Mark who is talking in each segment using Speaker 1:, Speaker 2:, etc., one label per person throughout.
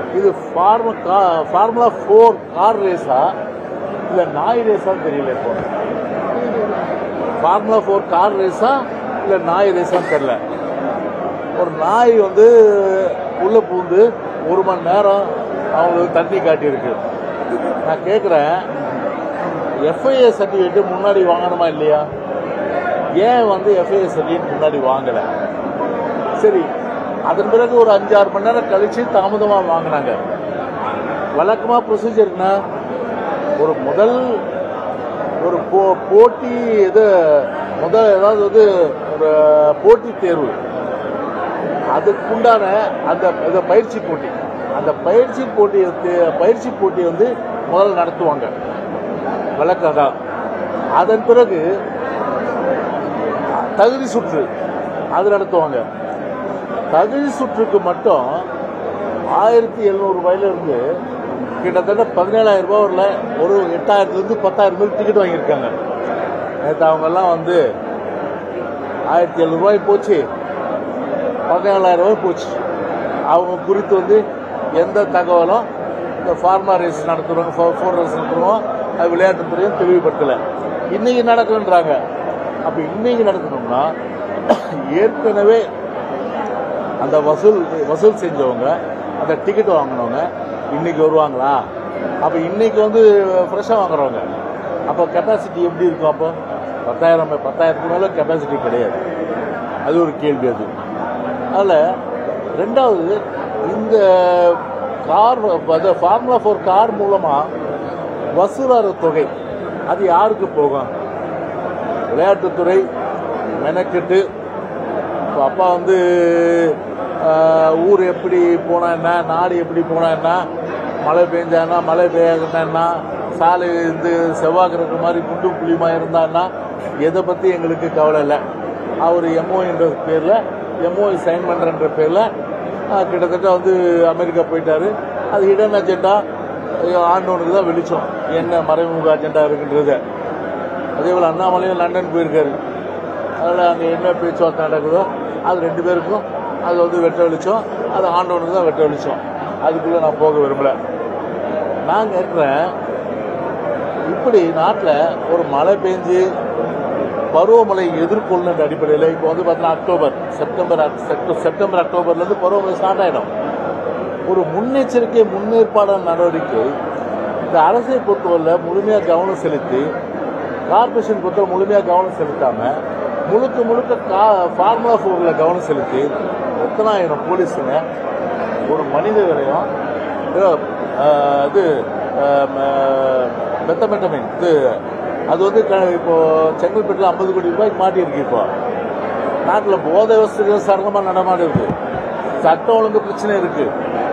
Speaker 1: இது form formula four car ரேஸா இல்லை நாய் ரேஸான்னு தெரியல இப்போ ஃபார்முலா ஃபோர் கார் ரேஸா இல்லை நாய் ரேஸான்னு தெரியல ஒரு நாய் வந்து உள்ள பூந்து ஒரு மணி நேரம் அவங்களுக்கு தண்ணி காட்டியிருக்கு நான் கேட்குறேன் எஃப்ஐஏ சர்டிஃபிகேட் முன்னாடி வாங்கணுமா இல்லையா ஏன் வந்து எஃப்ஐஏ சர்டிஃபிகேட் முன்னாடி வாங்கலை சரி அதன் பிறகு ஒரு அஞ்சாறு மணி நேரம் கழிச்சு தாமதமாக வாங்கினாங்க வழக்கமாக ப்ரொசீஜர்னா ஒரு முதல் ஒரு போ போட்டி இது முதல் ஏதாவது வந்து ஒரு போட்டி தேர்வு அதுக்குண்டான அந்த இந்த பயிற்சி போட்டி அந்த பயிற்சி போட்டி பயிற்சி போட்டி வந்து முதல்ல நடத்துவாங்க வழக்கம் தான் அதன் பிறகு தகுதி சுற்று அது நடத்துவாங்க தகுதி சுற்றுக்கு மட்டும் ஆயிரத்தி எழுநூறு ரூபாயிலிருந்து கிட்டத்தட்ட பதினேழாயிரம் ரூபாய் வரல ஒரு எட்டாயிரத்துலேருந்து பத்தாயிரம் ரூபாய் டிக்கெட் வாங்கியிருக்காங்க நேற்று அவங்கெல்லாம் வந்து ஆயிரத்தி எழுநூறுபாய் போச்சு பதினேழாயிரம் ரூபாய் போச்சு அவங்க குறித்து வந்து எந்த தகவலும் இந்த ஃபார்மா ரேஸ் நடத்துகிறோம் ஃபோர் ரேஸ் நடத்துகிறோம் அது விளையாட்டுத்துறையும் தெளிவுபடுத்தலை இன்னைக்கு நடக்குன்றாங்க அப்போ இன்னைக்கு நடக்கணும்னா ஏற்கனவே அந்த வசூல் வசூல் செஞ்சவங்க அந்த டிக்கெட் வாங்கினவங்க இன்னைக்கு வருவாங்களா அப்போ இன்னைக்கு வந்து ஃப்ரெஷ்ஷாக வாங்குறவங்க அப்போ கெப்பாசிட்டி எப்படி இருக்கும் அப்போ பத்தாயிரம் பத்தாயிரத்துக்கு மேலே கெப்பாசிட்டி கிடையாது அது ஒரு கேள்வி அது அதில் ரெண்டாவது இந்த கார் அது ஃபார்முலா ஃபோர் கார் மூலமாக வசூலாகிற தொகை அது யாருக்கு போகும் விளையாட்டுத்துறை மெனக்கெட்டு இப்போ அப்பா வந்து ஆஹ், ஊர் எப்படி போனா என்ன நாடு எப்படி போனா என்ன மழை பெஞ்சானா மழை பெய்யாதுன்னா சாலை இந்த செவ்வாய் கிரகம் மாதிரி குண்டு புளியுமா இருந்தான்னா எதை பற்றி எங்களுக்கு கவலை இல்லை அவர் எம்ஓ என்ற பேரில் எம்ஓ சைன் பண்ணுறன்ற பேரில் கிட்டத்தட்ட வந்து அமெரிக்கா போயிட்டாரு அது இடன் அஜெண்டா ஆண்டவனுக்கு தான் வெளிச்சம் என்ன மறைமுக அஜெண்டா இருக்குன்றது அதே போல் அண்ணாமலையும் லண்டன் போயிருக்காரு அதில் அங்கே என்ன பேச்சுவார்த்தை நடக்குதோ அது ரெண்டு பேருக்கும் அது வந்து வெட்ட வெளிச்சம் அது ஆண்டவனுக்கு தான் வெட்ட வெளிச்சம் அதுக்குள்ளே நான் போக விரும்பல நான் கேட்குறேன் இப்படி நாட்டில் ஒரு மழை பெஞ்சு பருவமழை எதிர்கொள்ளுன்ற அடிப்படையில் இப்போ வந்து பார்த்தீங்கன்னா அக்டோபர் செப்டம்பர் அக்- செப்ட- செப்டம்பர் அக்டோபர்லேருந்து பருவமழை ஸ்டார்ட் ஆகிடும் ஒரு முன்னெச்சரிக்கை முன்னேற்பாடான நடவடிக்கை இந்த அரசை பொறுத்தவரை முழுமையாக கவனம் செலுத்தி கார்பரேஷன் பொறுத்தவரை முழுமையாக கவனம் செலுத்தாமல் முழுக்க முழுக்க கா ஃபார்முலா ஃபோரில் கவனம் செலுத்தி எத்தனாயிரம் போலீஸுங்க ஒரு மனித விலையும் இது மெத்தமெட்டமின் இது அது வந்து க- இப்போ செங்கல்பட்டில் ஐம்பது கோடி ரூபாய்க்கு மாட்டியிருக்கு இப்போ நாட்டில் போதை வசதிகள் சரளமாக நடமாடுது சட்ட ஒழுங்கு பிரச்சனை இருக்கு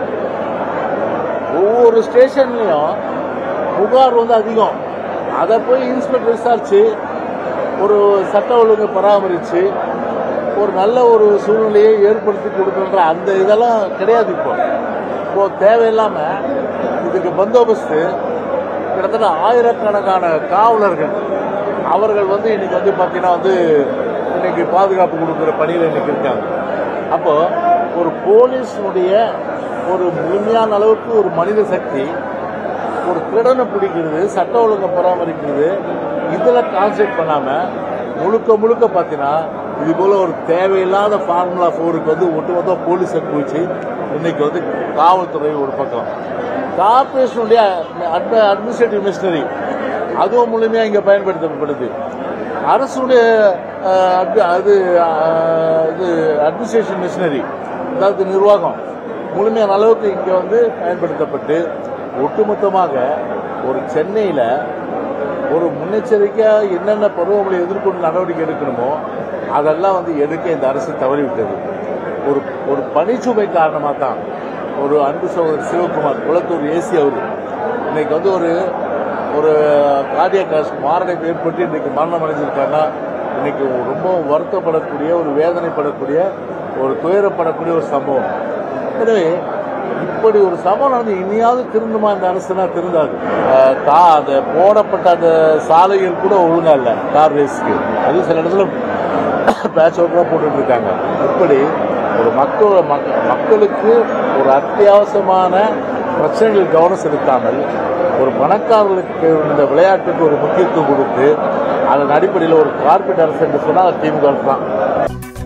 Speaker 1: ஒவ்வொரு ஸ்டேஷன்லையும் புகார் வந்து அதிகம் அதை போய் இன்ஸ்பெக்டர் விசாரிச்சு ஒரு சட்ட ஒழுங்கு பராமரித்து ஒரு நல்ல ஒரு சூழ்நிலையை ஏற்படுத்தி கொடுக்குன்ற அந்த இதெல்லாம் கிடையாது இப்போ இப்போ தேவையில்லாமல் இதுக்கு பந்தோபஸ்து கிட்டத்தட்ட ஆயிரக்கணக்கான காவலர்கள் அவர்கள் வந்து இன்னைக்கு வந்து பார்த்தீங்கன்னா வந்து இன்னைக்கு பாதுகாப்பு கொடுக்குற பணியில் இன்னைக்கு இருக்காங்க அப்போ ஒரு போலீஸினுடைய ஒரு முழுமையான அளவுக்கு ஒரு மனித சக்தி ஒரு திருடனை பிடிக்கிறது சட்ட ஒழுங்கை பராமரிக்கிறது இதில் கான்சென்ட்ரேட் பண்ணாமல் முழுக்க முழுக்க பார்த்தீங்கன்னா இது போல ஒரு தேவையில்லாத ஃபார்முலா ஃபோருக்கு வந்து ஒட்டுமொத்த போலீஸை குவிச்சு இன்னைக்கு வந்து காவல்துறை ஒரு பக்கம் கார்பரேஷனுடைய அட்மினிஸ்ட்ரேட்டிவ் மிஷினரி அதுவும் முழுமையாக இங்கே பயன்படுத்தப்படுது அரசுடைய அஹ், அது அது அஹ், இது அட்மினிஸ்ட்ரேஷன் மிஷினரி அதாவது நிர்வாகம் முழுமையான அளவுக்கு இங்கே வந்து பயன்படுத்தப்பட்டு ஒட்டுமொத்தமாக ஒரு சென்னையில் ஒரு முன்னெச்சரிக்கையாக என்னென்ன பருவங்களை எதிர்கொண்டு நடவடிக்கை எடுக்கணுமோ அதெல்லாம் வந்து எடுக்க இந்த அரசு தவறிவிட்டது ஒரு ஒரு பணிச்சுமை காரணமாக தான் ஒரு அன்பு சகோதரர் சிவகுமார் குளத்தூர் ஏசி அவர் இன்னைக்கு வந்து ஒரு ஒரு கார்டியக் மாரடைப்பு ஏற்பட்டு இன்னைக்கு மரணம் அடைஞ்சிருக்காருன்னா இன்னைக்கு ரொம்ப வருத்தப்படக்கூடிய ஒரு வேதனைப்படக்கூடிய ஒரு துயரப்படக்கூடிய ஒரு சம்பவம் எனவே இப்படி ஒரு சம்பவம் நடந்து இனியாவது திருந்துமா இந்த அரசுனா திருந்தாது அஹ் கா அந்த போடப்பட்ட அந்த சாலைகள் கூட ஒழுங்கா இல்லை கார் ரேஸ்க்கு அதுவும் சில இடத்துல பேட்ச் ஒர்க்காக போட்டுட்டு இருக்காங்க இப்படி ஒரு மக்கள் மக்க- மக்களுக்கு ஒரு அத்தியாவசியமான பிரச்சனைகளில் கவனம் செலுத்தாமல் ஒரு பணக்காரர்களுக்கு இந்த விளையாட்டுக்கு ஒரு முக்கியத்துவம் கொடுத்து அதன் அடிப்படையில் ஒரு கார்பரேட் அரசு என்று சொன்னால் அது திமுக அரசு தான்